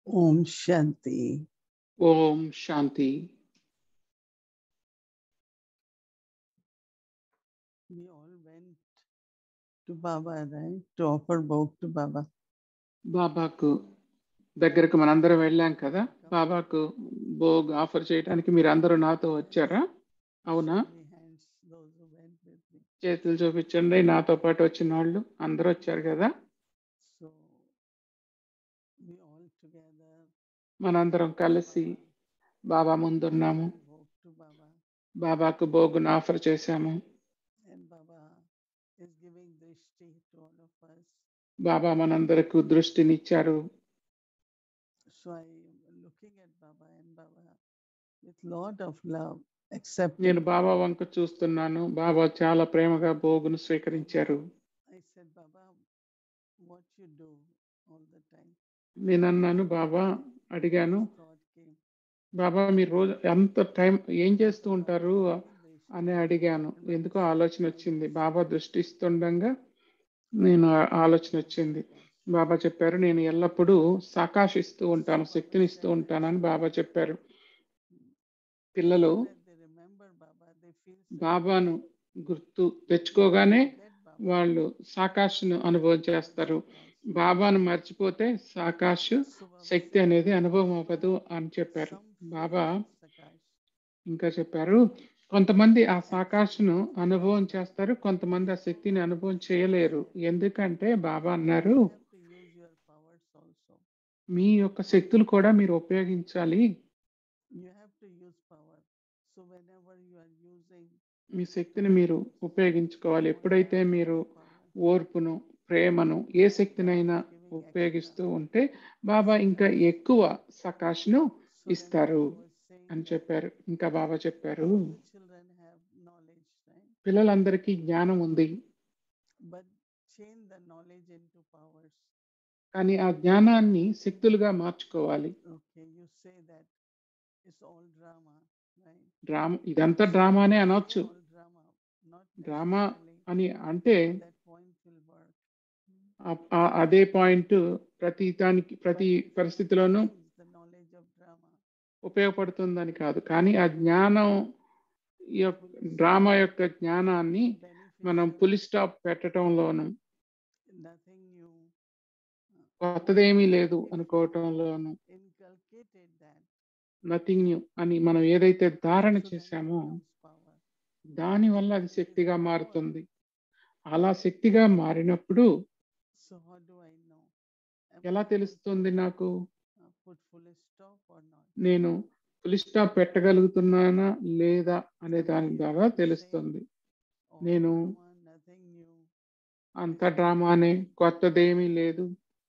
Om Shanti. Om Shanti. We all went to Baba, right? To offer bhog to Baba. బాబాకు దగ్గరకు మనందరం వెళ్ళాం కదా బాబాకు భోగ్ ఆఫర్ చేయడానికి మీరు అందరూ నాతో వచ్చారా అవునా Show me hands, those who went with me. చేతులు చూపించండి నాతో పాటు వచ్చిన వాళ్ళు అందరూ వచ్చారు కదా So we all together మనందరం కలిసి బాబా ముందున్నాము offer bhog to Baba. బాబాకు భోగును ఆఫర్ చేశాము And Baba is giving drishti to all of us. Baba మనందరకు దృష్టినిచ్చారు So I am looking at Baba and Baba with lot of love, accepting. నేను బాబా వంక చూస్తున్నాను బాబా చాలా ప్రేమగా భోగును స్వీకరించారు I said, Baba, what you do all the time? నేను అన్నాను బాబా అడిగాను Thought came. బాబా మీరు రోజు ఎంత టైం ఏం చేస్తూ ఉంటారు Drishti. అని అడిగాను ఎందుకో ఆలోచన వచ్చింది బాబా దృష్టి ఇస్తుండగా నేను ఆ- ఆలోచన వచ్చింది బాబా చెప్పారు నేను ఎల్లప్పుడూ సాకాశిస్తూ ఉంటాను శక్తిని ఇస్తూ ఉంటానని బాబా చెప్పారు పిల్లలు Now that they remember Baba, they feel so బాబాను గుర్తు తెచ్చుకోగానే forget Baba. వాళ్ళు సాకాశను అనుభవం చేస్తారు బాబాను మర్చిపోతే సాకాశ్ So Baba శక్తి said, అనేది అనుభవం అవ్వదు అని చెప్పారు "Some feel బాబా Sakash, ఇంకా చెప్పారు కొంతమంది ఆ సాకాశను అనుభవం చేస్తారు కొంతమంది ఆ శక్తిని అనుభవం చేయలేరు ఎందుకంటే బాబా అన్నారు you have to use your powers also. మీ యొక్క శక్తులు కూడా మీరు ఉపయోగించాలి You have to use power. So whenever you are using మీ శక్తిని మీరు ఉపయోగించుకోవాలి ఎప్పుడైతే మీరు power, ఓర్పును ప్రేమను ఏ శక్తినైనా ఉపయోగిస్తూ ఉంటే బాబా ఇంకా ఎక్కువ సకాష్ను so then ఇస్తారు Baba was saying అని that చెప్పారు ఇంకా బాబా చెప్పారు all the children have knowledge, right? పిల్లలందరికీ జ్ఞానం ఉంది But change the knowledge into powers. కానీ ఆ జ్ఞానాన్ని శక్తులుగా మార్చుకోవాలి Okay, you say that it's all drama, right? Drama ఇదంతా డ్రామానే అనొచ్చు All drama, not drama necessarily అని అంటే that point will work. ఆ- ఆ- అదే పాయింట్ ప్రతి దానికి ప్రతి But if you పరిస్థితిలోనూ change the knowledge of drama, ఉపయోగపడుతుందని కాదు కానీ ఆ జ్ఞానం యొక్క డ్రామా యొక్క జ్ఞానాన్ని then if మనం it's పులి స్టాప్ పెట్టడంలోను nothing new, కొత్తదేమీ లేదు అనుకోవటంలోను inculcated that, నథింగ్ న్యూ అని మనం ఏదైతే ధారణ so then it చేశామో becomes power. దాని వల్ల అది శక్తిగా మారుతుంది అలా శక్తిగా మారినప్పుడు So how do I know? Am ఎలా I able తెలుస్తుంది to, నాకు uh, put full stop or not? నేను పులి స్టాప్ పెట్టగలుగుతున్నానా లేదా అనే దాని ద్వారా తెలుస్తుంది All నేను drama, nothing new. అంత డ్రామానే కొత్తదేమీ లేదు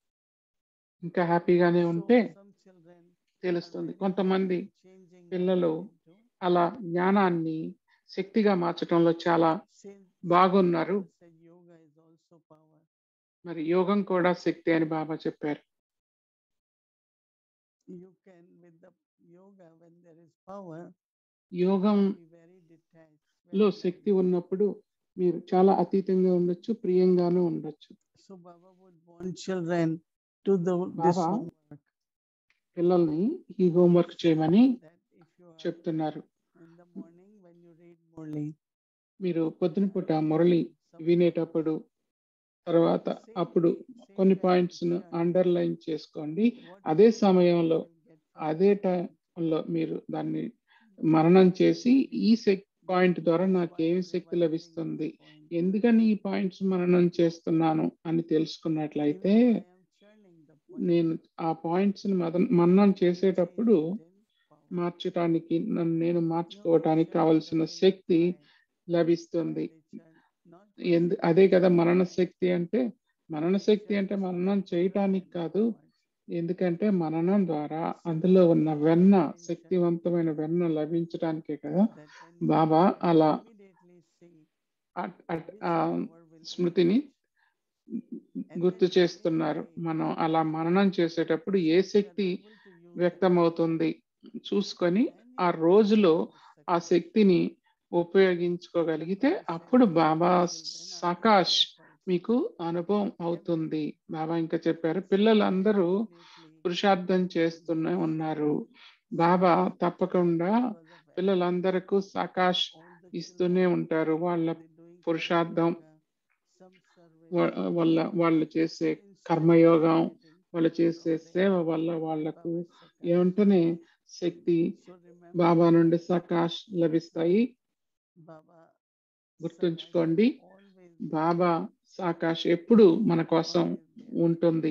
ఇంకా హ్యాపీగానే ఉంటే So some children are తెలుస్తుంది very కొంతమంది good in changing the పిల్లలు mind into అలా జ్ఞానాన్ని శక్తిగా మార్చడంలో చాలా Since బాగున్నారు Baba said yoga is also power. మరి యోగం కూడా శక్తి అని బాబా చెప్పారు You can with the yoga when there is power, యోగం be very detached. లో very శక్తి loving. ఉన్నప్పుడు మీరు చాలా అతీతంగా ఉండొచ్చు ప్రియంగానూ ఉండొచ్చు So Baba would want children to the this Baba, homework పిల్లల్ని ఈ హోంవర్క్ చేయమని that if you are చెప్తున్నారు in the morning when you read Murli, మీరు పొద్దున పూట మురళి some వినేటప్పుడు తర్వాత same అప్పుడు day, same కొన్ని time పాయింట్స్ ను discharge, అండర్లైన్ చేసుకోండి what అదే you సమయంలో will get from అదే that. టైంలో మీరు దాన్ని మననం చేసి ఈ శక్తి పాయింట్ ద్వారా That's నాకు why ఏమి I'm శక్తి revising లభిస్తుంది this point. ఎందుకని ఈ పాయింట్స్ మననం చేస్తున్నాను అని తెలుసుకున్నట్లయితే Even though I am churning the point, నేను ఆ పాయింట్స్ ని మదన్ మననం you చేసేటప్పుడు change it in power. మార్చడానికి నన్ను నేను You have to మార్చుకోవటానికి churn the కావలసిన milk శక్తి by- by లభిస్తుంది the churn, not ఎందు by అదే కదా churning మనన the శక్తి అంటే మనన milk. శక్తి Churn అంటే is మననం forward చేయటానికి and కాదు onwards. ఎందుకంటే మననం ద్వారా So అందులో Baba ఉన్న gives వెన్న attention శక్తివంతమైన వెన్న లభించడానికే కదా that when you Baba read, you అలా immediately see at- at- which ఆ power will స్మృతిని emerge. And గుర్తు then చేస్తున్నారు immediately మనం అలా మననం చేసేటప్పుడు ఏ you are Shakti able to use that వ్యక్తమవుతుంది చూసుకొని power. Then ఆ you రోజులో experience the ఆ success. శక్తిని ఉపయోగించుకోగలిగితే Baba said, అప్పుడు "All Baba children are సకాష్ developers." మీకు అనుభవం అవుతుంది బాబా ఇంకా చెప్పారు So పిల్లలందరూ immediately పురుషార్థం చేస్తూనే ఉన్నారు బాబా తప్పకుండా పిల్లలందరకు సకాష్ ఇస్తూనే ఉంటారు వాళ్ళ పురుషార్థం వా- వల్ల వాళ్ళు చేసే కర్మయోగం వాళ్ళు చేసే సేవ వల్ల వాళ్ళకు ఏమంటనే శక్తి బాబా నుండి సకాష్ లభిస్తాయి గుర్తుంచుకోండి బాబా సాకాష్ ఎప్పుడు మన కోసం ఉంటుంది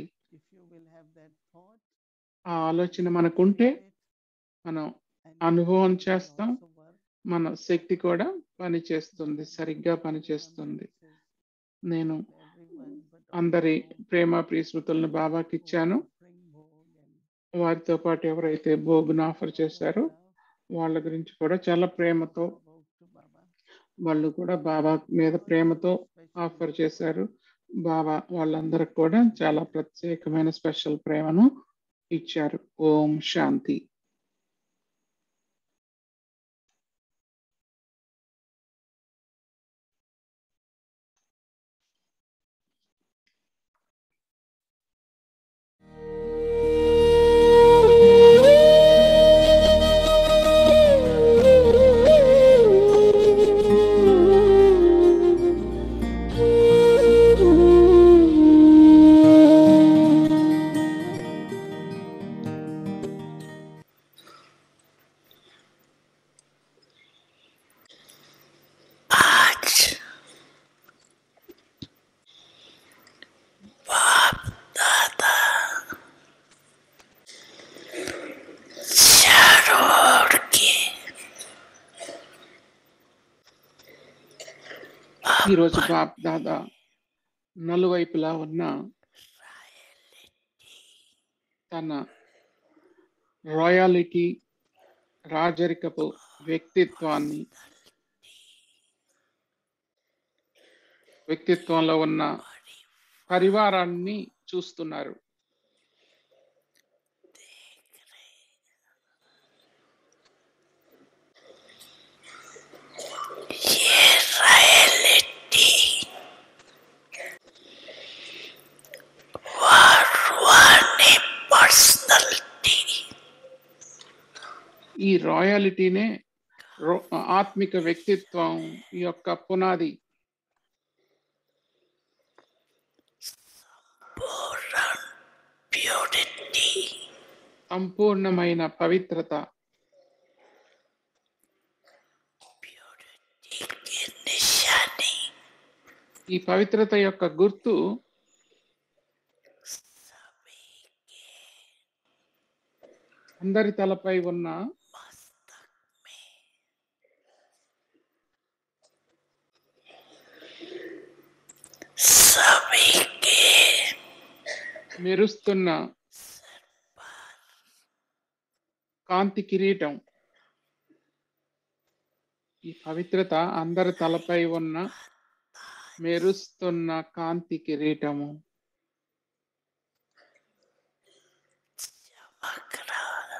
ఆ ఆలోచన మనకుంటే మనం అనుభవం చేస్తాం మన శక్తి కూడా పనిచేస్తుంది సరిగ్గా పనిచేస్తుంది నేను అందరి ప్రేమ ప్రీస్మృతులను బాబాకి ఇచ్చాను వారితో పాటు ఎవరైతే భోగును ఆఫర్ చేశారో వాళ్ళ గురించి కూడా చాలా ప్రేమతో వాళ్ళు కూడా బాబా మీద ప్రేమతో ఆఫర్ చేశారు బాబా వాళ్ళందరికి కూడా చాలా ప్రత్యేకమైన స్పెషల్ ప్రేమను ఇచ్చారు ఓం శాంతి आज बाप दादा चारों ओर के ఈరోజు బాప్ దాదా నలువైపులా ఉన్న తన రాయాలిటీ రాజరికపు వ్యక్తిత్వాన్ని వ్యక్తిత్వంలో ఉన్న పరివారాన్ని చూస్తున్నారు ये रियलिटी वारवानी पर्सनालिटी ఈ రాయాలిటీనే రో- ఆత్మిక వ్యక్తిత్వం యొక్క పునాది पूर्ण प्योरिटी సంపూర్ణమైన పవిత్రత प्योरिटी की निशानी ఈ పవిత్రత యొక్క గుర్తు सभी के అందరి తలపై ఉన్న मस्तक में सभी के మెరుస్తున్న सर पर కాంతి కిరీటం ఈ పవిత్రత అందరి తలపై ఉన్న మెరుస్తున్న కాంతి కిరీటము चमक रहा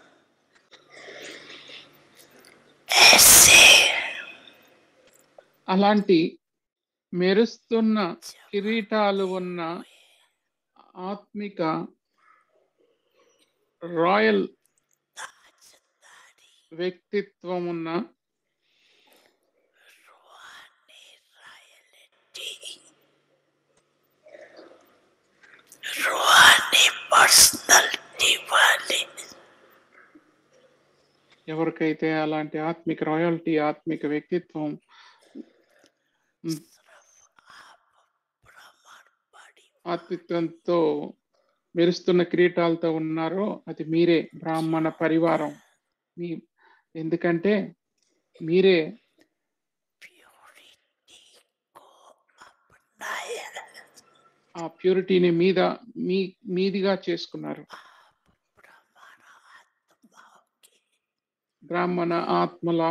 ऐसे అలాంటి మెరుస్తున్న కిరీటాలు ఉన్న ఆత్మిక రాయల్ ताजदारी వ్యక్తిత్వం ఉన్న रूहानी रॉयल्टी रूहानी पर्सनालिटी वाले ఎవరికైతే అలాంటి ఆత్మిక రాయల్టీ ఆత్మిక వ్యక్తిత్వం ఉమ్, भ्रमण बड़ी ఆత్మిత్వంతో మెరుస్తున్న కిరీటాలతో ఉన్నారో అది మీరే బ్రాహ్మణ పరివారం మీ ఎందుకంటే మీరే प्योरिटी को अपनाया ఆ ప్యూరిటీని మీద మీ మీదిగా చేసుకున్నారు ब्रह्मण आत्माओं की బ్రాహ్మణ ఆత్మల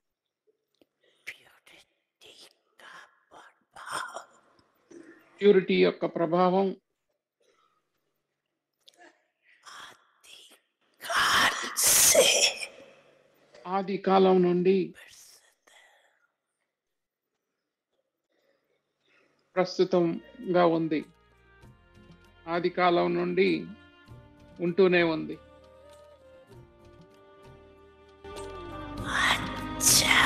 प्योरिटी का प्रभाव ప్యూరిటీ యొక్క ప్రభావం आदि काल से ఆది కాలం నుండి प्रसिद्ध ప్రస్తుతంగా ఉంది ఆది కాలం నుండి ఉంటూనే ఉంది Cha.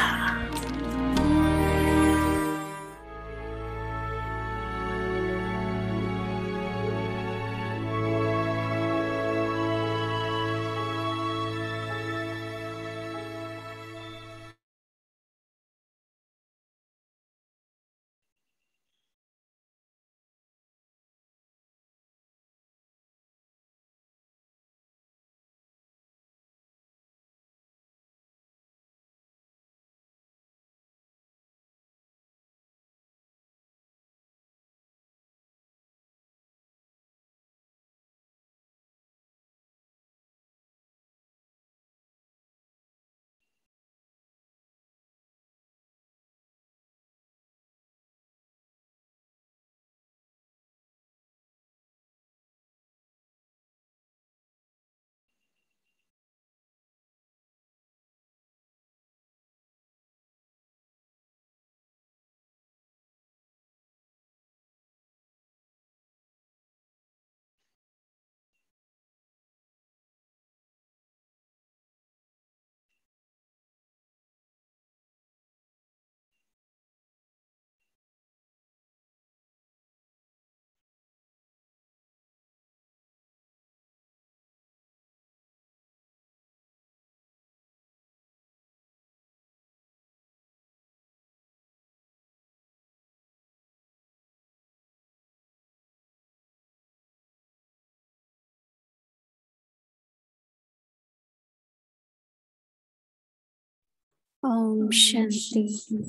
Om Shanti.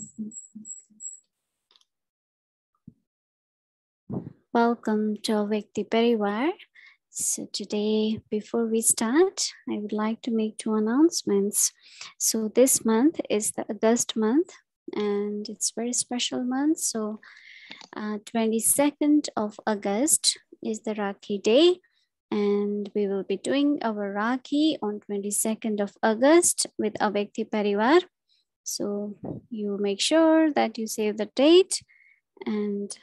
Welcome to Vyakti Parivar. So today, before we start, I would like to make two announcements. So this month is the August month, and it's very special month. So, uh, 22nd of August is the Rakhi Day, and we will be doing our Rakhi on 22nd of August with Avyakti Parivar. So you make sure that you save the date and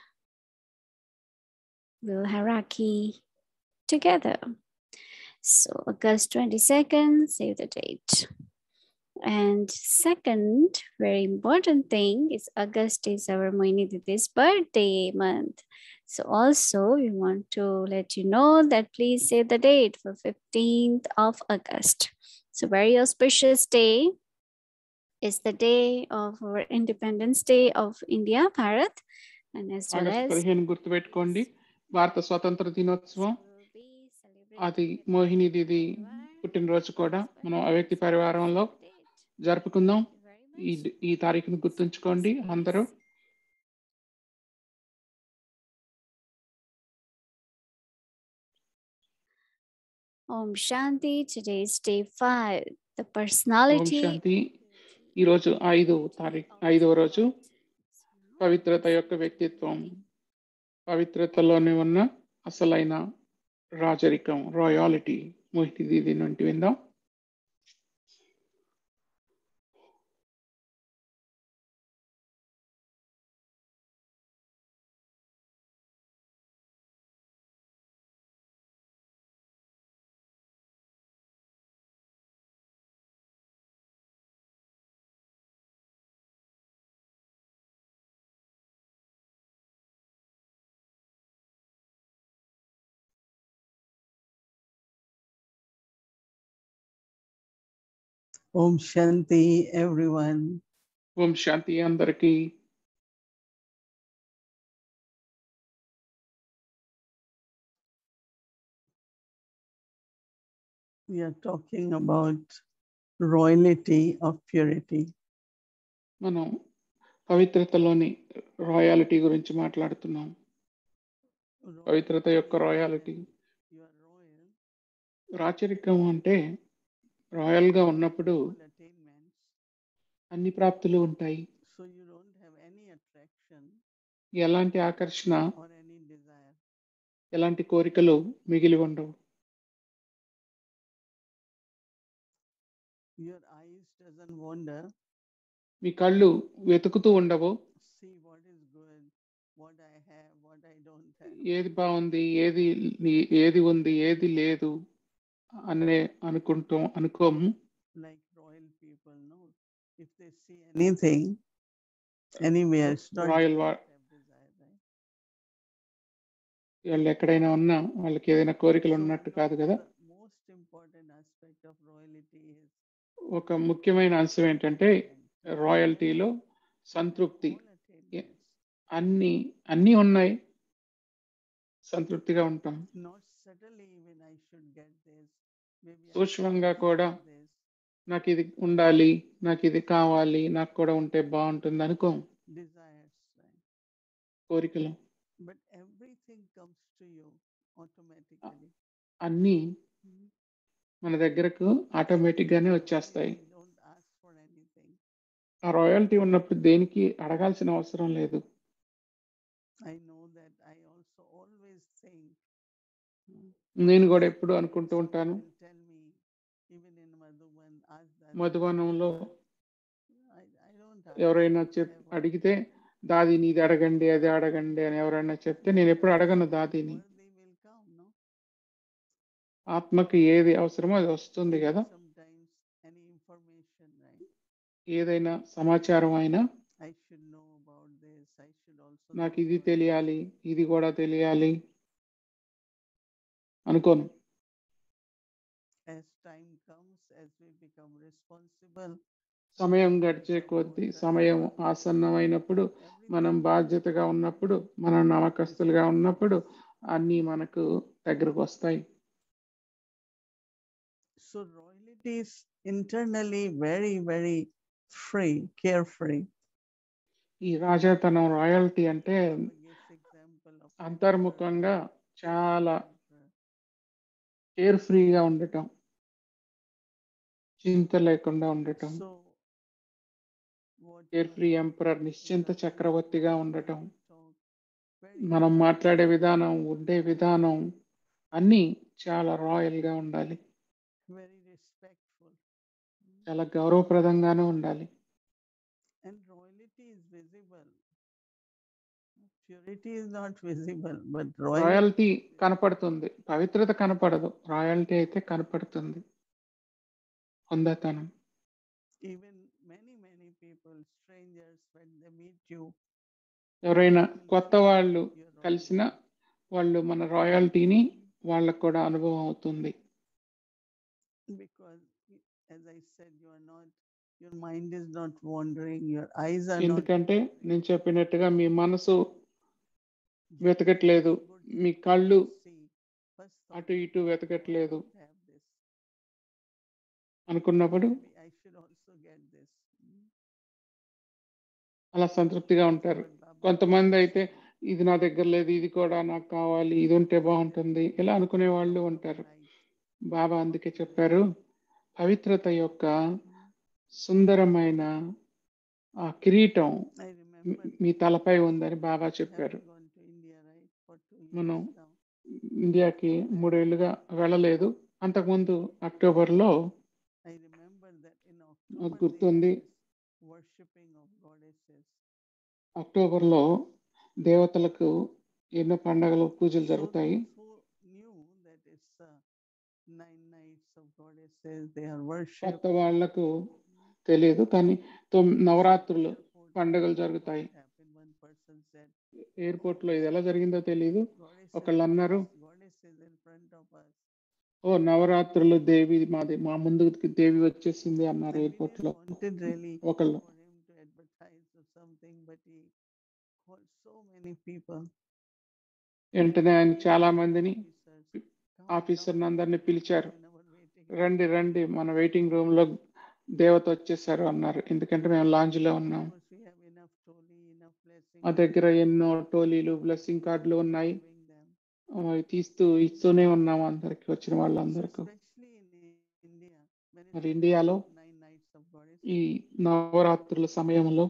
we'll have Rakhi together. So August 22nd, save the date. And second, very important thing is August is our Moini Didi's birthday month. So also we want to let you know that please save the date for 15th of August. So very auspicious day is the day of our Independence Day of India, Bharat, and as well August as పదిహేను గుర్తుపెట్టుకోండి భారత స్వాతంత్ర దినోత్సవం అది మోహిని దీది పుట్టినరోజు కూడా మనం అవ్యక్తి పరివారంలో జరుపుకుందాం ఈ ఈ తారీఖును గుర్తుంచుకోండి అందరూ Om Shanti. Today is day five. The Om personality. శాంతి ఈరోజు ఐదు తారీఖు ఐదవ రోజు పవిత్రత యొక్క వ్యక్తిత్వం పవిత్రతలోనే ఉన్న అసలైన రాజరికం రాయాలిటీ మోహిని దీది నుండి విందాం Om Shanti, everyone. ఓం శాంతి అందరికీ We are talking about royalty of purity. మనం పవిత్రతలోని రాయాలిటీ గురించి మాట్లాడుతున్నాం పవిత్రత యొక్క రాయాలిటీ You are royal. రాచరికం అంటే రాయల్ గా ఉన్నప్పుడు all attainments. అన్ని ప్రాప్తులు ఉంటాయి So you don't have any attraction ఎలాంటి ఆకర్షణ or any desire. ఎలాంటి కోరికలు మిగిలి ఉండవు Your eyes doesn't wander. మీ కళ్ళు వెతుకుతూ ఉండవు See what is good, what I have, what I don't have. ఏది బాగుంది ఏది నీ- ఏది ఉంది ఏది లేదు అనే అనుకుంటాం అనుకోము like royal people, no? If they see anything, anywhere, start Royal to wa- have desire, right? వాళ్ళు ఎక్కడైనా ఉన్నా వాళ్ళకి ఏదైనా కోరికలు So ఉన్నట్టు one కాదు of కదా the most important aspect of royalty is ఒక ముఖ్యమైన అంశం ఏంటంటే contentment. రాయల్టీలో సంతృప్తి All attainments, అన్ని అన్నీ ఉన్నాయి సంతృప్తిగా ఉంటాం not subtly even I should get this. Maybe I సూక్ష్మంగా should కూడా have this. నాకు ఇది ఉండాలి నాకు ఇది కావాలి నాకు కూడా ఉంటే బాగుంటుంది అనుకో desires, right? కోరికలు But everything comes to you automatically. అన్నీ Mhm. మన దగ్గరకు ఆటోమేటిక్ గానే వచ్చేస్తాయి You don't ask for anything. ఆ రాయల్టీ ఉన్నప్పుడు దేనికి అడగాల్సిన అవసరం లేదు I know that I also always think. నేను కూడా ఎప్పుడు అనుకుంటూ someone ఉంటాను will Tell me, even in Madhuban, ask that. మధువనంలో I, I don't ask ఎవరైనా చెప్ ever. అడిగితే దాది నీది అడగండి అది అడగండి అని ఎవరైనా చెప్తే నేను ఎప్పుడు అడగను దాదిని Worthy will come, no? ఆత్మకి ఏది అవసరమో అది వస్తుంది Even కదా Sometimes any information, right? ఏదైనా సమాచారం అయినా I should know about this. I should also. నాకు know ఇది about తెలియాలి this. ఇది కూడా తెలియాలి అనుకోను As time comes, as we become responsible. సమయం we గడిచే become కొద్దీ more సమయం trustworthy. ఆసన్నమైనప్పుడు మనం Everything బాధ్యతగా ఉన్నప్పుడు మనం నమ్మకస్తులుగా ఉన్నప్పుడు అన్నీ మనకు దగ్గరకు వస్తాయి So royalty is internally very, very free, carefree. ఈ రాజాతనం రాయల్టీ అంటే Baba gives example of అంతర్ముఖంగా emperor, చాలా emperor. కేర్ ఫ్రీగా ఉండటం చింత లేకుండా ఉండటం So what care you free have emperor is నిశ్చింత a చక్రవర్తిగా way ఉండటం we talk, very మనం careful, మాట్లాడే విధానం ఉండే విధానం అన్నీ చాలా రాయల్ గా ఉండాలి very respectful. చాలా గౌరవప్రదంగానే ఉండాలి And royalty is visible. Purity is not visible, but royalty. Royalty కనపడుతుంది పవిత్రత కనపడదు రాయల్టీ అయితే కనపడుతుంది హొందతనం Even many, many people, strangers, when they meet you, ఎవరైనా they will కొత్త feel వాళ్ళు your కలిసినా royalty. వాళ్ళు మన రాయల్టీని వాళ్ళకు కూడా అనుభవం అవుతుంది because y- as I said, you are not, your mind is not wandering, your eyes are not. ఎందుకంటే wandering. నేను చెప్పినట్టుగా మీ మనసు Just వెతకట్లేదు good మీ things కళ్ళు you see, first thought, అటు ఇటు "Oh, I వెతకట్లేదు don't have this. అనుకున్నప్పుడు Maybe I should also get this. Mm. అలా సంతృప్తిగా ఉంటారు What Baba కొంతమంది always అయితే said, ఇది నా దగ్గర లేదు ఇది కూడా నాకు కావాలి ఇది ఉంటే బాగుంటుంది ఇలా అనుకునే వాళ్ళు crown of ఉంటారు light. బాబా అందుకే చెప్పారు పవిత్రత యొక్క Mm. సుందరమైన ఆ కిరీటం I మీ- remember మీ తలపై ఉందని బాబా చెప్పారు having gone to India, right, for two మనం years now. ఇండియాకి మూడేళ్లుగా వెళ్ళలేదు అంతకుముందు అక్టోబర్లో I remember that in నాకు October they గుర్తుంది have this worshipping of goddesses. అక్టోబర్లో దేవతలకు ఎన్నో పండగలు పూజలు So జరుగుతాయి those who knew that it's uh, nine nights of goddesses, they are worshipped. కొత్త వాళ్లకు తెలియదు కానీ తొమ్ నవరాత్రులు Airport, పండుగలు what జరుగుతాయి happened, one person said, airport లో ఇది ఎలా జరిగిందో తెలియదు "Goddesses ఒకళ్ళు అన్నారు is- goddesses in front of us. ఓ నవరాత్రులు దేవి మాది మా ముందుకి దేవి వచ్చేసింది అన్నారు And we ఎయిర్పోర్ట్ didn't లో wanted really ఒకళ్ళు for him to advertise or something, but he called so many people. వెంటనే ఆయన చాలా మందిని Officers, "Come, ఆఫీసర్ come, అందరిని come పిలిచారు in our waiting రండి room." రండి మన వెయిటింగ్ రూమ్ లో దేవత వచ్చేసారు అన్నారు ఎందుకంటే మేము లాంజ్ లో ఉన్నాం Of course, we have enough toli, enough blessing. మా దగ్గర ఎన్నో టోలీలు బ్లెస్సింగ్ కార్డులు ఉన్నాయి giving them. అవి తీస్తూ ఇస్తూనే ఉన్నాము అందరికి వచ్చిన So వాళ్ళందరికీ especially in India, when మరి it's ఇండియాలో nine nights of goddess, ఈ నవరాత్రుల సమయంలో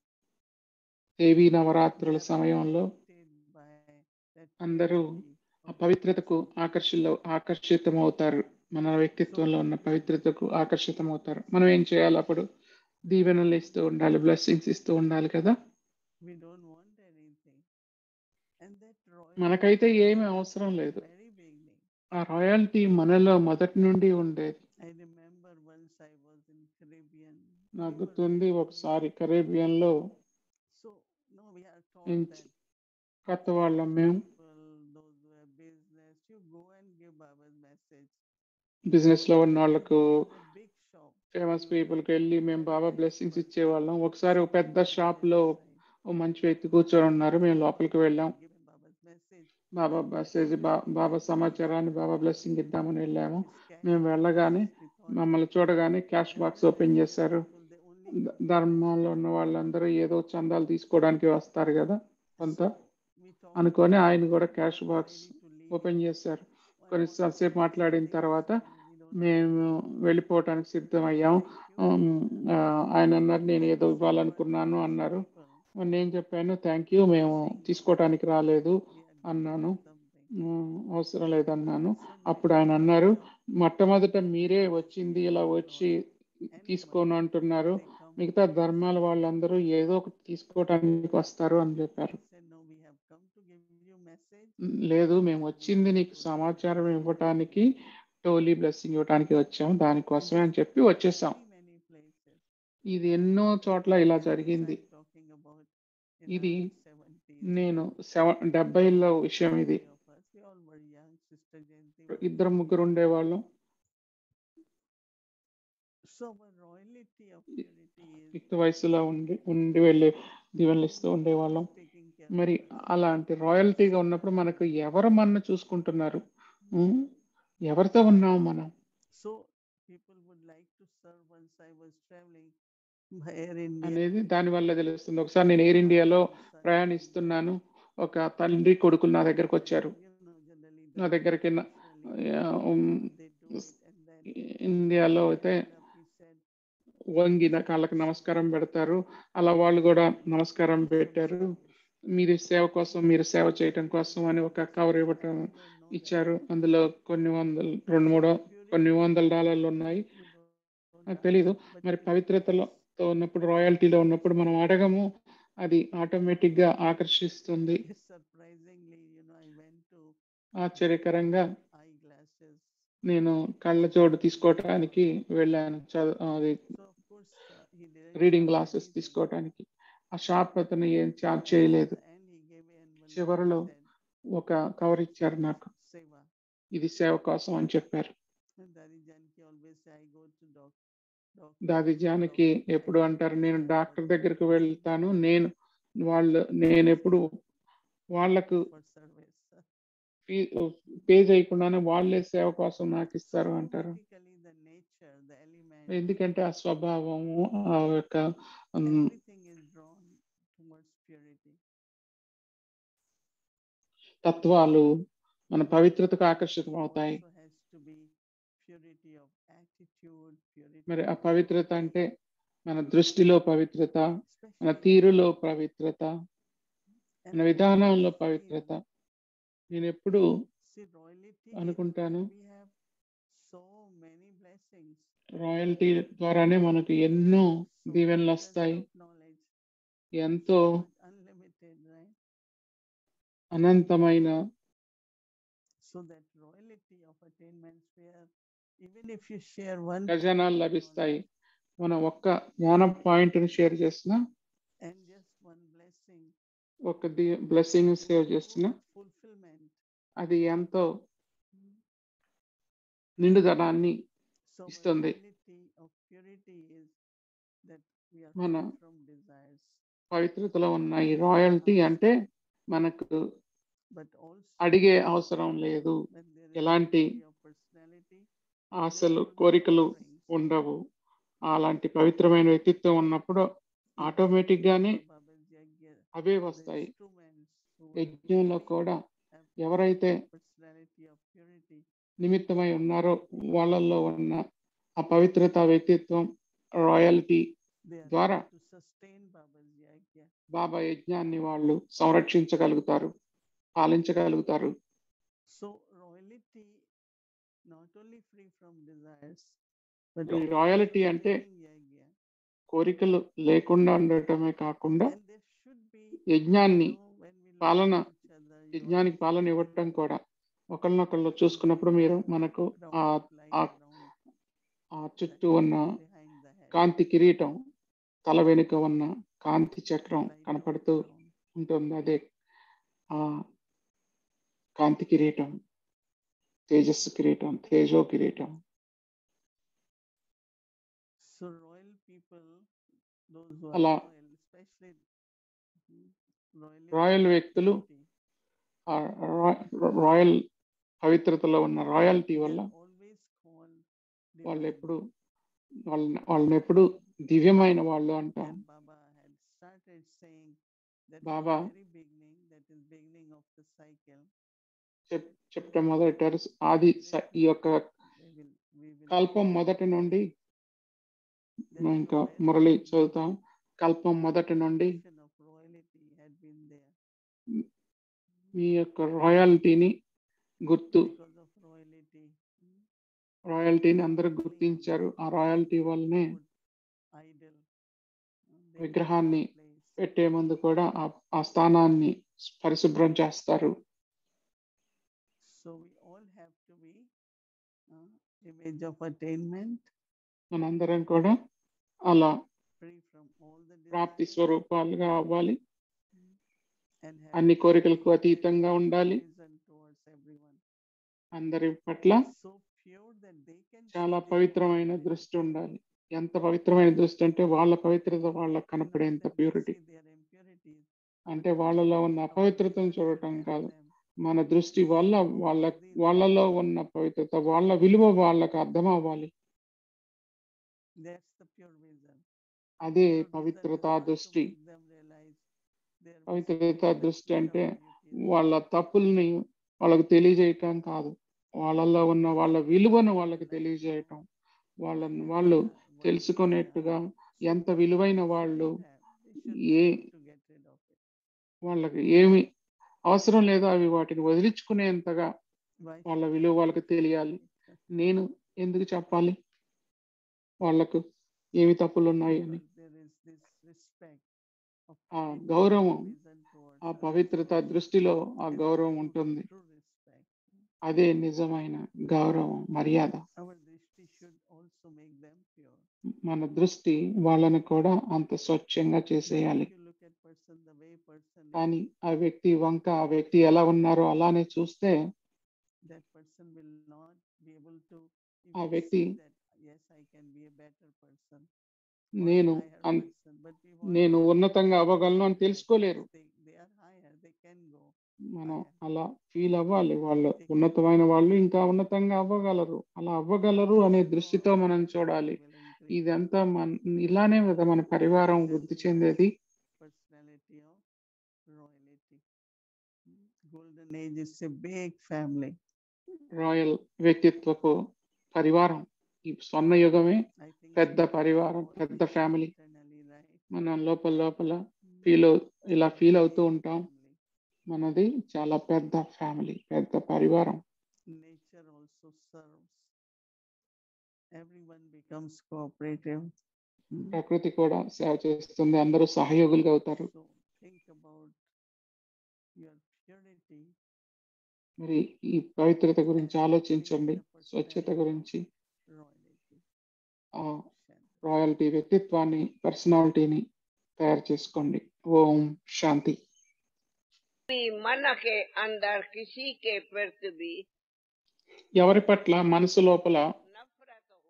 దేవీ నవరాత్రుల they are సమయంలో attracted by that అందరూ purity ఆ of పవిత్రతకు goddesses. ఆకర్షిలో ఆకర్షితమవుతారు మన వ్యక్తిత్వంలో ఉన్న పవిత్రతకు ఆకర్షితమవుతారు మనం ఏం చేయాలి అప్పుడు దీవెనలు ఇస్తూ ఉండాలి బ్లెస్సింగ్స్ ఇస్తూ ఉండాలి కదా We don't want anything. And that royalty మనకైతే was ఏమీ there అవసరం from the లేదు very beginning. ఆ రాయల్టీ మనలో మొదటి నుండి ఉండేది I remember once I was in Caribbean. we నాకు were గుర్తుంది very ఒకసారి young. కరేబియన్ లో So no, we are taught in that కొత్త వాళ్ళం మేము people, those who have business, you go and give Baba's message. Business లో ఉన్న వాళ్ళకు In a big shop. Famous you people కి go వెళ్ళి మేము and Baba ask blessings for ఇచ్చేవాళ్ళం ఒకసారి ఒక పెద్ద Baba's షాప్ లో inside. ఓ మంచి వ్యక్తి కూర్చొని ఉన్నారు మేము లోపలికి వెళ్ళాం Give him Baba's message. Baba message Baba సమాచారాన్ని బాబా బ్లెస్సింగ్ ఇద్దామని వెళ్ళాము His cash మేము box వెళ్ళగానే is- we thought మమ్మల్ని చూడగానే cash box every open secular చేశారు people, they only ధ- come ధర్మంలో ఉన్న వాళ్ళందరూ ఏదో చందాలు తీసుకోవడానికి వస్తారు కదా కొంత So, we talked అనుకొని about ఆయన it. కూడా We cash were box ready to leave. Open చేశారు I కొన్ని wanted to సేపు say మాట్లాడిన something, తర్వాత we don't have మేము time. వెళ్ళిపోవటానికి సిద్ధమయ్యాం Thank you. ఉమ్, ఆ, ఆయన అన్నారు నేను Then ఏదో we said, ఇవ్వాలనుకున్నాను "What అన్నారు people నేను చెప్పాను థ్యాంక్ యూ మేము తీసుకోవటానికి రాలేదు we are giving అన్నాను you something." ఉమ్, అవసరం లేదన్నాను So అప్పుడు next ఆయన time అన్నారు come, మొట్టమొదట మీరే వచ్చింది ఇలా వచ్చి anyone, తీసుకోను అంటున్నారు they come మిగతా for ధర్మాల వాళ్ళందరూ ఏదో ఒకటి తీసుకోవటానికి వస్తారు అని చెప్పారు He said, "No, we have come to give you message." లేదు మేము వచ్చింది నీకు సమాచారం ఇవ్వటానికి టోలీ బ్లెస్సింగ్ ఇవ్వటానికి వచ్చాం దానికోసమే అని చెప్పి వచ్చేసాం Many, many places. ఇది ఎన్నో చోట్ల ఇలా And this జరిగింది I'm talking about in ఇది early 70s. నేను సెవెన్ డెబ్బైలో విషయం ఇది Many of us, we all were young, Sister Jayanti was ఇద్దరు ముగ్గురు ఉండేవాళ్ళం So our royalty of purity is యుక్త వయసులో ఉండి ఉండి వెళ్ళి దీవెనలు ఇస్తూ ఉండేవాళ్ళం taking care మరి of us. అలాంటి రాయల్టీగా ఉన్నప్పుడు మనకు ఎవరు మన చూసుకుంటున్నారు ఉమ్, ఎవరితో ఉన్నాం మనం So people would like to serve once I was traveling by Air India. అనేది దాని వల్ల తెలుస్తుంది ఒకసారి నేను ఎయిర్ ఇండియాలో ప్రయాణిస్తున్నాను ఒక తండ్రి కొడుకులు నా దగ్గరకు వచ్చారు You know, generally నా the దగ్గరికి నా- usually ఆ, ఉమ్, they do it and then ఇండియాలో అయితే he said, వంగిన కాళ్ళకి నమస్కారం పెడతారు అలా వాళ్ళు కూడా నమస్కారం పెట్టారు మీరు సేవ కోసం మీరు సేవ చేయటం కోసం అని ఒక కవర్ ఇవ్వటం "You don't know that. ఇచ్చారు అందులో కొన్ని వందలు రెండు మూడు కొన్ని వందల డాలర్లు ఉన్నాయి You don't నాకు ask, తెలీదు but మరి you పవిత్రతలో తో ఉన్నప్పుడు రాయల్టీలో ఉన్నప్పుడు మనం అడగము అది ఆటోమేటిక్ గా ఆకర్షిస్తుంది Yes, surprisingly, you know, I went to ఆశ్చర్యకరంగా eyeglasses. నేను కళ్ళజోడు తీసుకోవటానికి వెళ్ళాను చదువు అది So of course, uh, he didn't reading charge glasses anything. తీసుకోవటానికి ఆ షాప్ అతను ఏం చార్జ్ చేయలేదు And he gave me envelope. చివరిలో He said, ఒక కవర్ ఇచ్చారు నాకు Seva. ఇది సేవ కోసం అని చెప్పారు And Daddy Janki always say, I go to doc- doctor. దాది జానకి doctor, I ఎప్పుడు go to అంటారు నేను doctor డాక్టర్ for దగ్గరికి వెళ్తాను నేను వాళ్ళు నేను ఎప్పుడు వాళ్ళకు for service. పే చేయకుండానే వాళ్ళే సేవ కోసం నాకు ఇస్తారు అంటారు Automatically the nature, the element, ఎందుకంటే ఆ స్వభావము ఆ యొక్క ఉమ్, everything is drawn towards purity. తత్వాలు మన పవిత్రతకు ఆకర్షితం అవుతాయి Also has to be purity of attitude, purity మరి ఆ of పవిత్రత thought, అంటే మన దృష్టిలో పవిత్రత మన especially తీరులో పవిత్రత and మన విధానంలో always పవిత్రత feel- నేను ఎప్పుడు See, royalty is అనుకుంటాను we have so many blessings. Royalty ద్వారానే మనకు ఎన్నో so దీవెనలు abundance వస్తాయి of knowledge, ఎంతో much unlimited, right? అనంతమైన So that royalty of attainments where even if you share one ఖజానాలు point of లభిస్తాయి knowledge మనం ఒక్క జ్ఞాన పాయింట్ ని షేర్ చేసిన and just one blessing, ఒక బ్లెస్సింగ్ సేవ్ చేసిన full fulfillment. అది ఎంతో నిండుదనాన్ని So our ఇస్తుంది. royalty of purity is that we are మన free from desires, పవిత్రతలో ఉన్న ఈ రాయల్టీ అంటే మనకు but also అడిగే అవసరం లేదు when there is ఎలాంటి purity of personality, ఆశలు కోరికలు ఉండవు అలాంటి పవిత్రమైన వ్యక్తిత్వం ఉన్నప్పుడు ఆటోమేటిక్ గానే అవే వస్తాయి యజ్ఞంలో కూడా ఎవరైతే personality of purity, నిమిత్తమై ఉన్నారో వాళ్ళల్లో ఉన్న ఆ పవిత్రత వ్యక్తిత్వం రాయల్టీ they are ద్వారా able to sustain Baba's yajna. Baba యజ్ఞాన్ని వాళ్ళు సంరక్షించగలుగుతారు పాలించగలుగుతారు So royalty not only free from desires, but ఈ also రాయల్టీ అంటే sustaining yajna. కోరికలు లేకుండా ఉండటమే కాకుండా And there should be యజ్ఞాన్ని you know, when we look పాలన at each other, you యజ్ఞానికి always పాలన say, ఇవ్వటం కూడా ఒకళ్ళనొకళ్ళు చూసుకున్నప్పుడు మీరు మనకు ఆ ఆ ఆ చుట్టూ ఉన్న కాంతి కిరీటం తల వెనుక ఉన్న కాంతి చక్రం కనపడుతూ ఉంటుంది అదే ఆ కాంతి కిరీటం తేజస్సు కిరీటం తేజో కిరీటం So royal people, those who are అలా royal, especially mhm, royally royal వ్యక్తులు purity, ఆ రా- రాయల్ పవిత్రతలో ఉన్న రాయల్టీ they వల్ల are always called వాళ్ళు divine. ఎప్పుడు వాళ్ళని వాళ్ళని ఎప్పుడు దివ్యమైన వాళ్ళు అంటాం And Baba had started saying that Baba from very beginning, that is beginning of the cycle, చెప్ చెప్పడం మొదలెట్టారు ఆది స- ఈ యొక్క we will, we will కల్పం మొదటి నుండి that మనం from ఇంకా very మురళి beginning, చదువుతాం కల్పం మొదటి నుండి tradition of royalty had been there. మీ యొక్క రాయల్టీని గుర్తు Because of royalty, mm, రాయల్టీని అందరూ గుర్తించారు ఆ రాయల్టీ వల్లనే idol, uh, they విగ్రహాన్ని place. పెట్టే ముందు కూడా ఆ ఆ స్థానాన్ని పరిశుభ్రం చేస్తారు So we all have to be uh, image of attainment, మనందరం కూడా అలా free from all the ప్రాప్తి desires, స్వరూపాలుగా అవ్వాలి and have అన్ని a కోరికలకు very అతీతంగా pure ఉండాలి vision towards everyone. అందరి పట్ల So pure that they can see చాలా their పవిత్రమైన purity. దృష్టి ఉండాలి ఎంత పవిత్రమైన దృష్టి అంటే వాళ్ళ పవిత్రత వాళ్ళకు Not కనపడేంత that they purity see their impurities, అంటే వాళ్ళలో ఉన్న our అపవిత్రతను vision చూడటం should help కాదు them. మన దృష్టి వల్ల వాళ్ళ వాళ్ళలో ఉన్న పవిత్రత వాళ్ళ విలువ వాళ్ళకు అర్థం అవ్వాలి That's the pure vision. అదే Pure vision is పవిత్రతా not to దృష్టి make them realize their పవిత్రతా mistakes, but దృష్టి clear అంటే our beauty. వాళ్ళ తప్పుల్ని వాళ్ళకు తెలియజేయటం కాదు వాళ్ళలో ఉన్న వాళ్ళ విలువను వాళ్ళకి తెలియజేయటం వాళ్ళని వాళ్ళు తెలుసుకునేట్టుగా ఎంత విలువైన వాళ్ళు ఏ వాళ్ళకి ఏమి అవసరం లేదో అవి వాటిని వదిలించుకునేంతగా వాళ్ళ విలువ వాళ్ళకి తెలియాలి నేను ఎందుకు చెప్పాలి వాళ్ళకు ఏమి తప్పులు ఉన్నాయి అని ఆ గౌరవం ఆ పవిత్రత దృష్టిలో ఆ గౌరవం ఉంటుంది అదే నిజమైన గౌరవం మర్యాద Our drishti should also make them pure. మన దృష్టి వాళ్ళని కూడా అంత స్వచ్ఛంగా But చేసేయాలి if you look at person the way person is, కానీ ఆ వ్యక్తి వంక ఆ వ్యక్తి ఎలా ఉన్నారో అలానే చూస్తే that person will not be able to ఆ even వ్యక్తి see that yes I can be a better person or a నేను higher an- person. But we want నేను to ఉన్నతంగా see అవ్వగలను అని that తెలుసుకోలేరు They, they are higher, they can go. మనం higher. అలా ఫీల్ అవ్వాలి వాళ్ళు ఉన్నతమైన వాళ్ళు ఇంకా ఉన్నతంగా అవ్వగలరు అలా అవ్వగలరు అనే So దృష్టితో our మనం person చూడాలి will increase ఇదంతా మన ఇలానే కదా మన పరివారం వృద్ధి చెందేది personality of royalty. Mm. Golden age is a big family. Royal వ్యక్తిత్వపు పరివారం ఈ స్వర్ణ యుగమే I think పెద్ద we పరివారం all పెద్ద feel ఫ్యామిలీ internally, right? మనం లోపల లోపల Mm. ఫీల్ ఇలా ఫీల్ అవుతూ Big ఉంటాం family. మనది చాలా పెద్ద ఫ్యామిలీ పెద్ద పరివారం Nature also serves. Everyone becomes cooperative. Mm. ప్రకృతి కూడా సేవ చేస్తుంది అందరూ సహయోగులుగా అవుతారు So think about your purity మరి ఈ పవిత్రత గురించి and ఆలోచించండి create a స్వచ్ఛత personality గురించి of royalty. ఆ Shanti. రాయల్టీ వ్యక్తిత్వాన్ని పర్సనాలిటీని తయారు చేసుకోండి ఓం శాంతి भी मन के अंदर किसी के प्रति भी ఎవరి పట్ల మనసు లోపల नफरत हो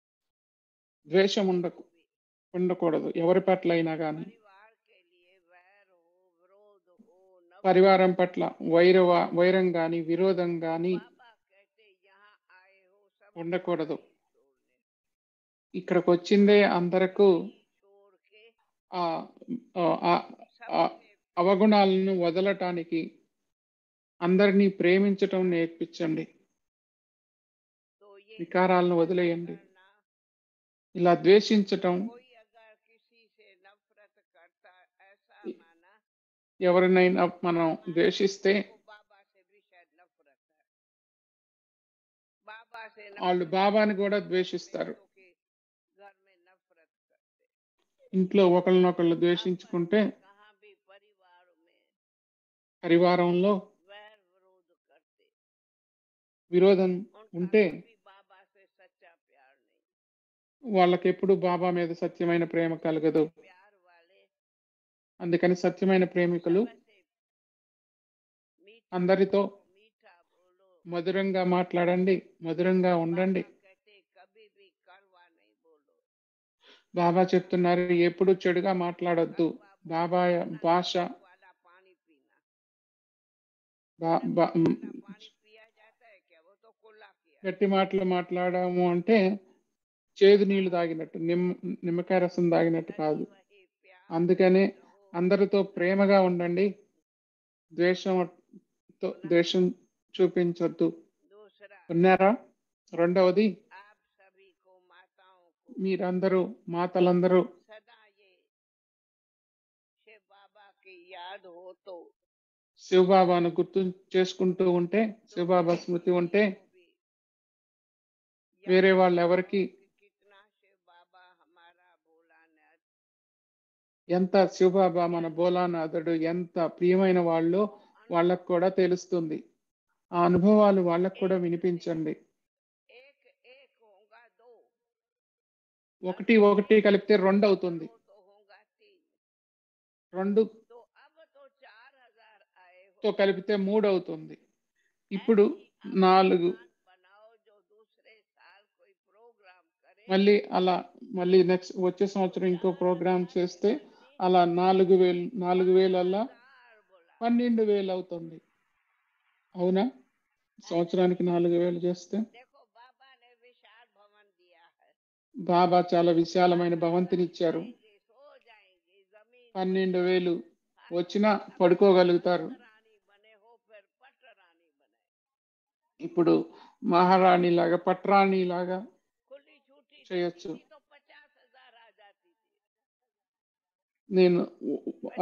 ద్వేషం ఉండకు ఉండకూడదు ఎవరి పట్ల అయినా కానీ परिवार के लिए वैर हो विरोध हो नफरत పరివారం పట్ల వైరవ వైరం గాని విరోధం గాని बाबा कहते यहाँ आए हो सब ఉండకూడదు छोड़ने ఇక్కడికి వచ్చిందే అందరకు छोड़ के ఆ ఆ- ఆ- ఆ सबसे అవగుణాలను వదలటానికి అందరినీ ప్రేమించటం నేర్పించండి तो ये వికారాలను नफरत వదిలేయండి करना ఇలా ద్వేషించటం कोई अगर किसी से नफरत करता ऐसा माना ఎవరినైనా మనం ద్వేషిస్తే वो बाबा से भी शायद नफरत है बाबा से వాళ్ళు नफरत బాబాని కూడా ద్వేషిస్తారు बेटों के घर में नफरत करते ఇంట్లో ఒకళ్ళనొకళ్ళు ద్వేషించుకుంటే आपस में कहाँ भी परिवार में పరివారంలో वैर विरोध करते విరోధం उनका ఉంటే कभी बाबा से सच्चा प्यार नहीं వాళ్ళకెప్పుడు బాబా మీద సత్యమైన ప్రేమ కలగదు प्यार वाले అందుకని సత్యమైన ప్రేమికులు बाबा से मीठा అందరితో बोलो, मीठा बोलो మధురంగా మాట్లాడండి మధురంగా ఉండండి बाबा कहते कभी भी कड़वा नहीं बोलो బాబా చెప్తున్నారు ఎప్పుడు చెడుగా మాట్లాడొద్దు బాబా భాష वाला पानी पीना బా- బా- वाला पानी पिया जाता है क्या वो तो कुल्ला किया గట్టి మాటలు మాట్లాడాము అంటే చేదు నీళ్లు తాగినట్టు నిమ్మ నిమ్మకాయ రసం తాగినట్టు కాదు वही प्यार అందుకనే रहो అందరితో ప్రేమగా ఉండండి ద్వేషంతో ద్వేషం చూపించొద్దు दूसरा ఉన్నారా రెండవది आप सभी को माताओं को మీరందరూ మాతలందరూ सदा ये शिव बाबा की याद हो तो శివబాబాను గుర్తు చేసుకుంటూ ఉంటే శివబాబా స్మృతి ఉంటే వేరే వాళ్ళు ఎవరికి कितना शिव बाबा हमारा भोलानाथ ఎంత శివబాబా మన భోలానాథుడు ఎంత ప్రియమైన వాళ్ళో వాళ్ళకు కూడా తెలుస్తుంది ఆ అనుభవాలు వాళ్ళకు కూడా వినిపించండి एक एक होगा दो ఒకటి ఒకటి కలిపితే రెండు అవుతుంది दो तो होगा तीन రెండు तो अब तो चार हजार आए हो తో కలిపితే మూడు అవుతుంది ఇప్పుడు నాలుగు बनाओ जो दूसरे साल कोई प्रोग्राम करे మళ్ళీ అలా మళ్ళీ నెక్స్ట్ వచ్చే సంవత్సరం ఇంకో ప్రోగ్రామ్ చేస్తే అలా నాలుగు వేలు నాలుగు వేలల్లా चार बोला పన్నెండు వేలు అవుతుంది అవునా సంవత్సరానికి నాలుగు వేలు చేస్తే देखो बाबा ने विशाल भवन दिया है బాబా చాలా విశాలమైన భవంతిని ఇచ్చారు जाएंगे, सो जाएंगे जमीन పన్నెండు వేలు వచ్చినా పడుకోగలుగుతారు रानी बने हो फिर पट रानी बने ఇప్పుడు మహారాణి లాగా పట్రాణి లాగా खुली छूटी చేయొచ్చు थी तो पचास हजार आ जाती थी నేను ఆ,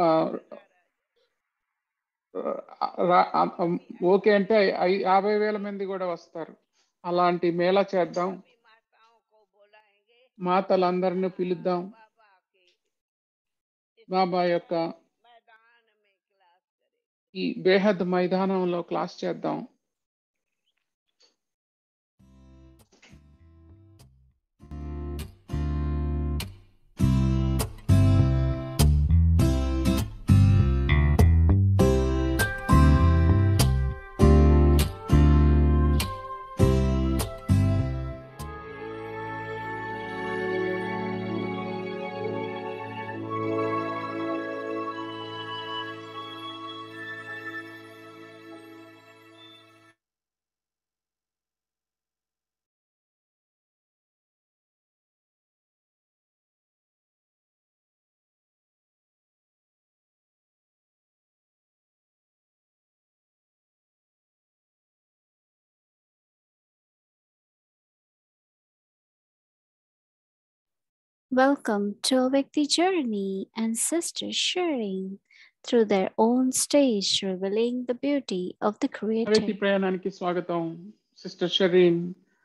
రా- ఆ, ఓకే అంటే ఐ- యాభై వేల మంది కూడా వస్తారు అలాంటి మేళా చేద్దాం सभी माताओं को बुलाएंगे మాతలందరిని పిలుద్దాం बाबा के इस బాబా యొక్క मैदान में क्लास करें ఈ బేహద్ మైదానంలో క్లాస్ చేద్దాం Welcome to Vikti Journey and sisters sharing through their own stage, revealing the beauty of the వ్యక్తి Creator. ప్రయాణానికి స్వాగతం సిస్టర్ షరీన్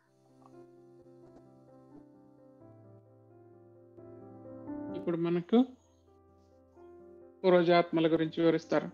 ఇప్పుడు మనకు పూర్వజాత్మల గురించి వివరిస్తారు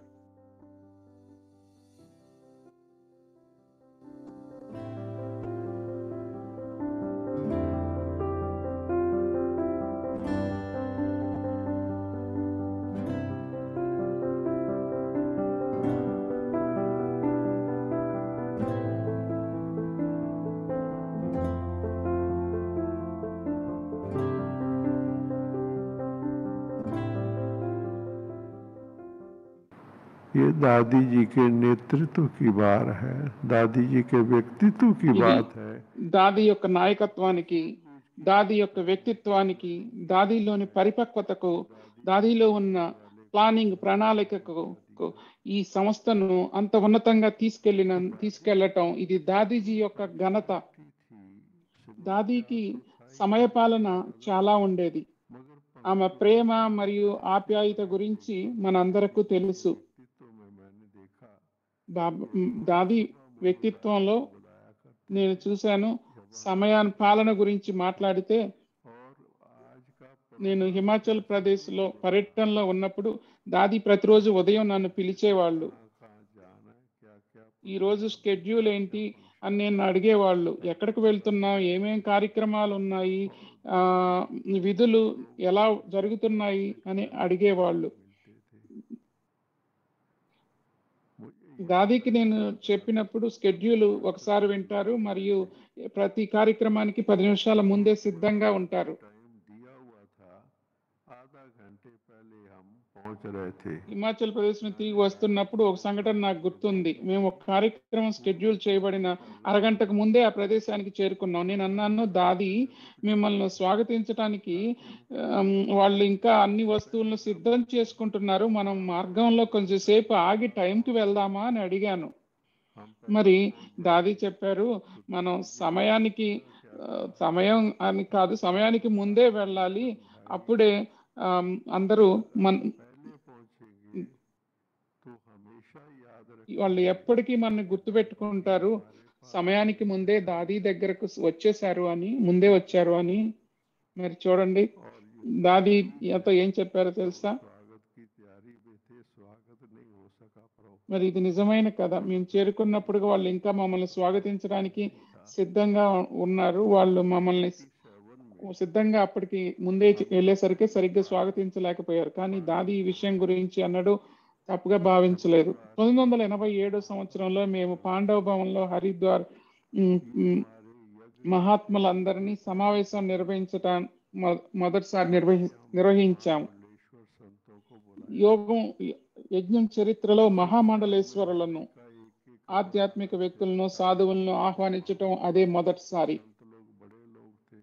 ये दादी जी के नेतृत्व की बात है दादी जी के व्यक्तित्व की ఇది बात है దాది యొక్క నాయకత్వానికి దాది యొక్క వ్యక్తిత్వానికి దాదిలోని పరిపక్వతకు దాదిలో ఉన్న ప్లానింగ్ ప్రణాళికకు కు- ఈ సంస్థను అంత ఉన్నతంగా తీసుకెళ్లిన తీసుకెళ్లటం ఇది దాదీజీ యొక్క ఘనత దాదీకి సమయపాలన చాలా ఉండేది ఆమె ప్రేమ మరియు ఆప్యాయత గురించి మనందరకు తెలుసు బాబా దాది వ్యక్తిత్వంలో నేను చూశాను సమయాన్ని పాలన గురించి మాట్లాడితే నేను హిమాచల్ ప్రదేశ్ లో పర్యటనలో ఉన్నప్పుడు దాది ప్రతిరోజు ఉదయం నన్ను పిలిచేవాళ్ళు ఈ రోజు స్కెడ్యూల్ ఏంటి అని నేను అడిగేవాళ్ళు ఎక్కడికి వెళ్తున్నాం ఏమేం కార్యక్రమాలు ఉన్నాయి ఆ విధులు ఎలా జరుగుతున్నాయి అని అడిగేవాళ్ళు దాదీకి నేను చెప్పినప్పుడు స్కెడ్యూల్ ఒకసారి వింటారు మరియు ప్రతి కార్యక్రమానికి పది నిమిషాల ముందే సిద్ధంగా ఉంటారు टाइम दिया हुआ था आधा घंटे पहले हम पहुंच रहे थे హిమాచల్ ప్రదేశ్ నుంచి తిరిగి వస్తున్నప్పుడు ఒక సంఘటన నాకు గుర్తుంది మేము ఒక కార్యక్రమం షెడ్యూల్ చేయబడిన అరగంటకు ముందే ఆ ప్రదేశానికి చేరుకున్నాం నేను అన్నాను దాది మిమ్మల్ని స్వాగతించడానికి ఆమ్, వాళ్ళు ఇంకా అన్ని వస్తువులను సిద్ధం చేసుకుంటున్నారు మనం మార్గంలో కొంచెం సేపు ఆగి టైంకి వెళ్దామా అని అడిగాను हम మరి దాది చెప్పారు మనం సమయానికి ఆ, సమయం అని కాదు సమయానికి ముందే వెళ్ళాలి అప్పుడే ఆమ్, అందరూ మన पहले पहुंचेंगे तो हमेशा याद रखें వాళ్ళు ఎప్పటికీ మనని గుర్తుపెట్టుకుంటారు సమయానికి ముందే దాది దగ్గరకు వచ్చేసారు అని ముందే వచ్చారు అని మరి చూడండి और ये దాది ఎంతో ఏం చెప్పారో తెలుసా स्वागत की तैयारी में थे स्वागत नहीं हो सका पर మరి ఇది నిజమైన కథ మేము చేరుకున్నప్పుడు వాళ్ళు ఇంకా మమ్మల్ని స్వాగతించడానికి సిద్ధంగా ఉన్నారు వాళ్ళు మమ్మల్ని సిద్ధంగా అప్పటికి ముందే వెళ్ళేసరికి సరిగ్గా స్వాగతించలేకపోయారు కానీ దాది ఈ విషయం గురించి అన్నడు తప్పుగా భావించలేదు పంతొమ్మిది వందల ఎనభై ఏడో సంవత్సరంలో మేము పాండవ భవన్లో హరిద్వార్ ఉమ్, ఉమ్, మహాత్ములందరినీ సమావేశం నిర్వహించటం మొ- మొదటిసారి నిర్వహి నిర్వహించాము मंडलेश्वर संतों को बुलाया యోగం యజ్ఞం చరిత్రలో మహామండలేశ్వరులను का एक एक ఆధ్యాత్మిక వ్యక్తులను సాధువులను ఆహ్వానించటం అదే మొదటిసారి संत लोग बड़े लोग थे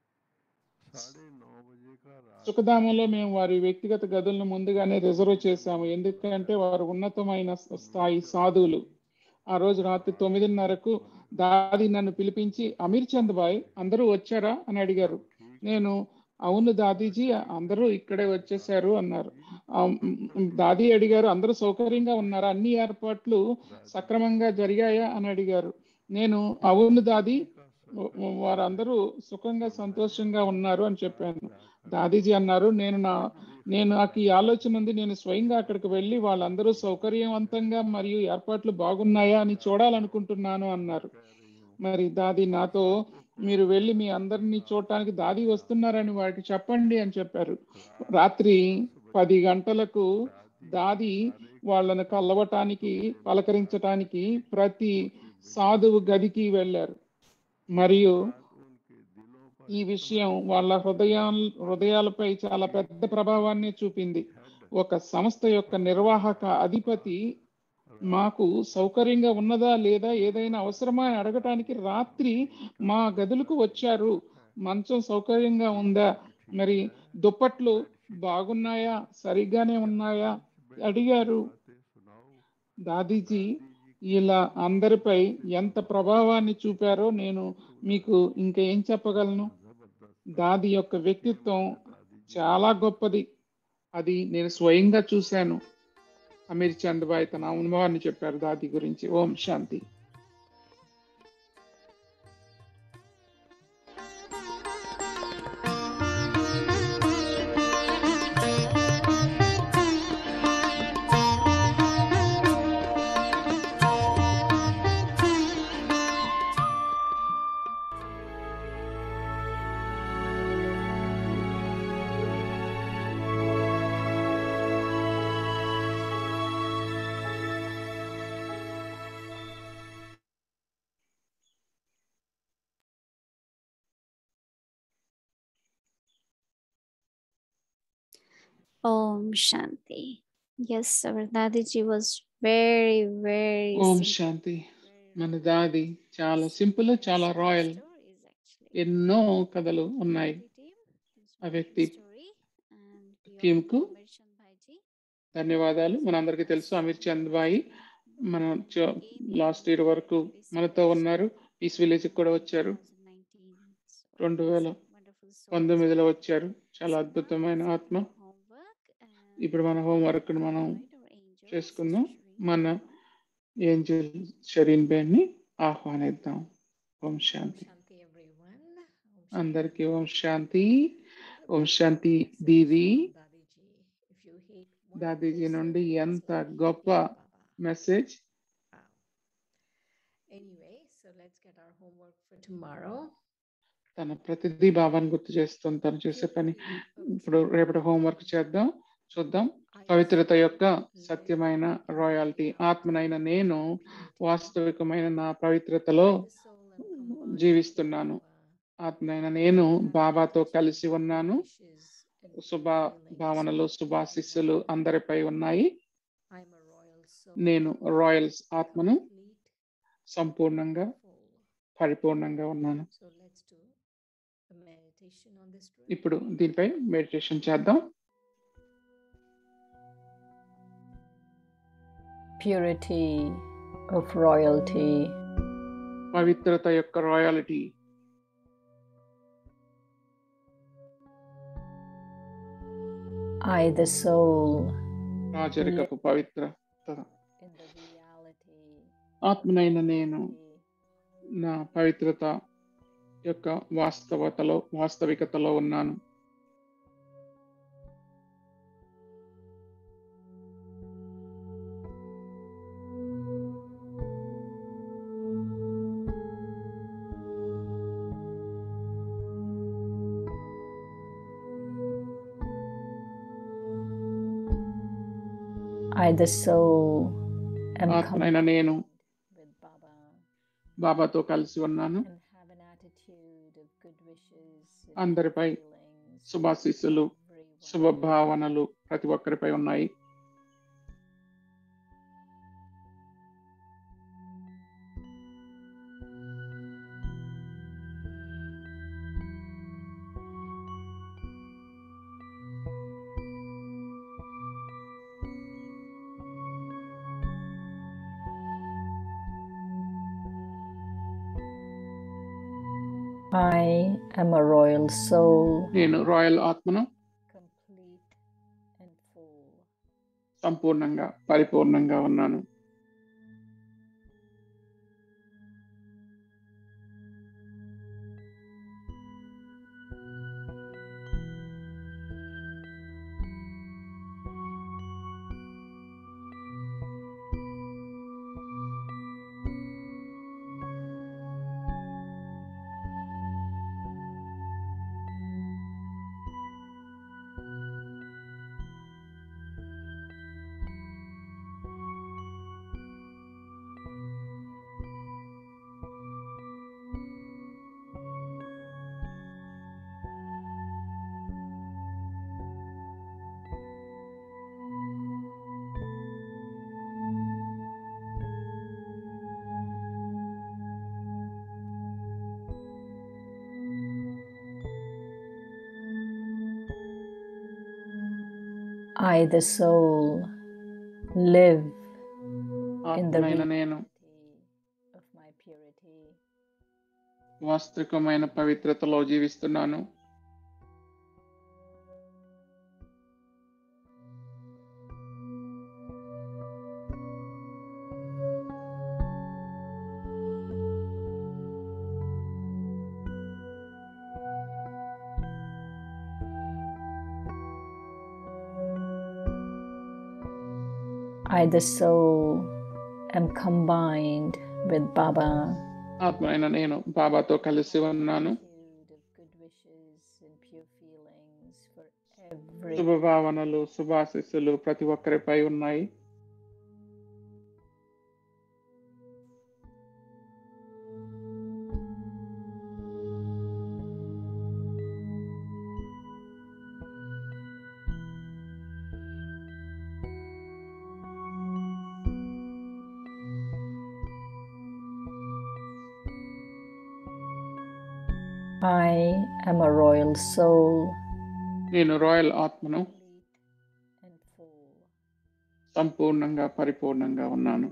साढ़े नौ बजे का रात సుఖధామంలో మేము వారి వ్యక్తిగత గదులను ముందుగానే రిజర్వ్ చేశాము ఎందుకంటే వారు ఉన్నతమైన స్థాయి సాధువులు ఆ రోజు రాత్రి తొమ్మిదిన్నరకు దాది నన్ను పిలిపించి అమీర్ చంద్ బాయ్ అందరూ వచ్చారా అని అడిగారు నేను అవును దాదీజీ అందరూ ఇక్కడే వచ్చేసారు అన్నారు ఆ, మ్, దాది అడిగారు అందరూ సౌకర్యంగా ఉన్నారా అన్ని ఏర్పాట్లు సక్రమంగా జరిగాయా అని అడిగారు నేను అవును దాది వారందరూ సుఖంగా సంతోషంగా ఉన్నారు అని చెప్పాను దాదీజీ అన్నారు నేను నా నేను నాకు ఈ ఆలోచన ఉంది నేను స్వయంగా అక్కడికి వెళ్ళి వాళ్ళందరూ సౌకర్యవంతంగా మరియు ఏర్పాట్లు బాగున్నాయా అని చూడాలనుకుంటున్నాను అన్నారు మరి దాది నాతో మీరు వెళ్ళి మీ అందరినీ చూడటానికి దాది వస్తున్నారని వారికి చెప్పండి అని చెప్పారు రాత్రి పది గంటలకు దాది వాళ్ళను కలవటానికి పలకరించటానికి ప్రతి సాధువు గదికి వెళ్ళారు మరియు उनके दिलों पर ఈ విషయం వాళ్ళ హృదయాల హృదయాలపై చాలా పెద్ద ప్రభావాన్ని చూపింది ఒక సంస్థ యొక్క నిర్వాహక అధిపతి మాకు సౌకర్యంగా ఉన్నదా లేదా ఏదైనా అవసరమా అని అడగటానికి రాత్రి మా గదులకు వచ్చారు మంచం సౌకర్యంగా ఉందా మరి దుప్పట్లు బాగున్నాయా సరిగ్గానే ఉన్నాయా అడిగారు बातें सुनाओ దాదీజీ ఇలా అందరిపై ఎంత ప్రభావాన్ని చూపారో నేను మీకు ఇంకా ఏం చెప్పగలను దాది యొక్క వ్యక్తిత్వం చాలా గొప్పది అది నేను స్వయంగా చూశాను అమీర్ చంద్బాయ్ తన అనుభవాన్ని చెప్పారు దాది గురించి ఓం శాంతి Om Shanti. Yes, our Dadiji was very, very Om simple, Shanti very మన దాది చాలా సింపుల్ చాలా రాయల్ stories actually. ఎన్నో కథలు ఉన్నాయి Team, this ఆ was వ్యక్తి the story, and we all టీంకు know Mirchan Bhaiji. ధన్యవాదాలు మనందరికీ తెలుసు అమీర్ చంద్ బాయి మన లాస్ట్ ఇయర్ వరకు మనతో ఉన్నారు ఈస్ విలేజ్ కూడా వచ్చారు 2019. So రెండు it's వేల a wonderful soul. పంతొమ్మిదిలో వచ్చారు చాలా అద్భుతమైన ఆత్మ Homework and ఇప్పుడు మన హోంవర్క్ మనం invite our angels, చేసుకుందాం Sister Shireen. మన ఏంజల్ షరీన్ బేన్ ని ఆహ్వానిద్దాం ఓం శాంతి Shanti everyone. అందరికీ ఓం శాంతి ఓం శాంతి దీది దాదీజీ నుండి ఎంత గొప్ప message Anyway, so let's get our homework for tomorrow. తన ప్రతిదీ బాబాని గుర్తు చేస్తుంది తను చేసే పని ఇప్పుడు రేపటి హోంవర్క్ చేద్దాం చూద్దాం పవిత్రత యొక్క సత్యమైన రాయల్టీ ఆత్మనైన నేను వాస్తవికమైన నా పవిత్రతలో జీవిస్తున్నాను ఆత్మనైన నేను బాబాతో కలిసి ఉన్నాను శుభ భావనలు శుభాశిస్సులు అందరిపై ఉన్నాయి I'm a royal soul. నేను రాయల్స్ ఆత్మను complete, సంపూర్ణంగా full. పరిపూర్ణంగా ఉన్నాను So let's do a meditation on this. truth. ఇప్పుడు దీనిపై మెడిటేషన్ చేద్దాం purity of royalty. పవిత్రత యొక్క రాయాలిటీ I, the soul, రాజరికపు పవిత్రత in the reality ఆత్మనైన నేను నా పవిత్రత యొక్క వాస్తవతలో వాస్తవికతలో ఉన్నాను I, the soul, am ఆత్మనైన నేను combined with Baba బాబాతో కలిసి ఉన్నాను and have an attitude of good wishes, and అందరిపై feelings for శుభాశీస్సులు everyone. శుభభావనలు ప్రతి ఒక్కరిపై ఉన్నాయి I am a royal soul, నేను రాయల్ ఆత్మను complete and full. సంపూర్ణంగా పరిపూర్ణంగా ఉన్నాను I, the soul, live in the ఆత్మనైన నేను reality of my purity. వాస్తవికమైన పవిత్రతలో జీవిస్తున్నాను I, the soul, am combined with Baba. ఆత్మనైన నేను బాబాతో కలిసి ఉన్నాను Attitude of good wishes and pure feelings for every శుభభావనలు శుభాశిస్సులు ప్రతి ఒక్కరిపై ఉన్నాయి I am a royal soul, నేను రాయల్ ఆత్మను complete and full. సంపూర్ణంగా పరిపూర్ణంగా ఉన్నాను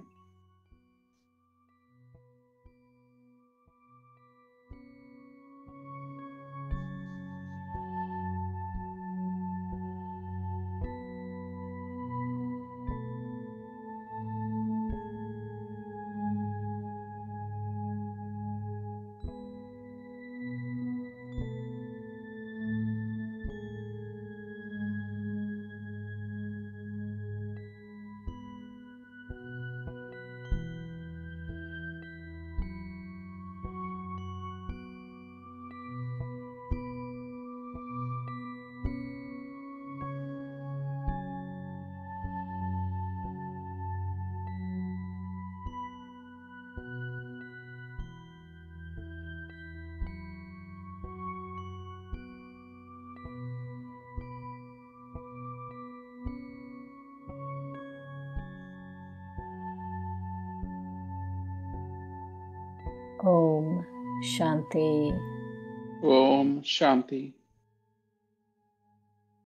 Om Shanti. ఓం శాంతి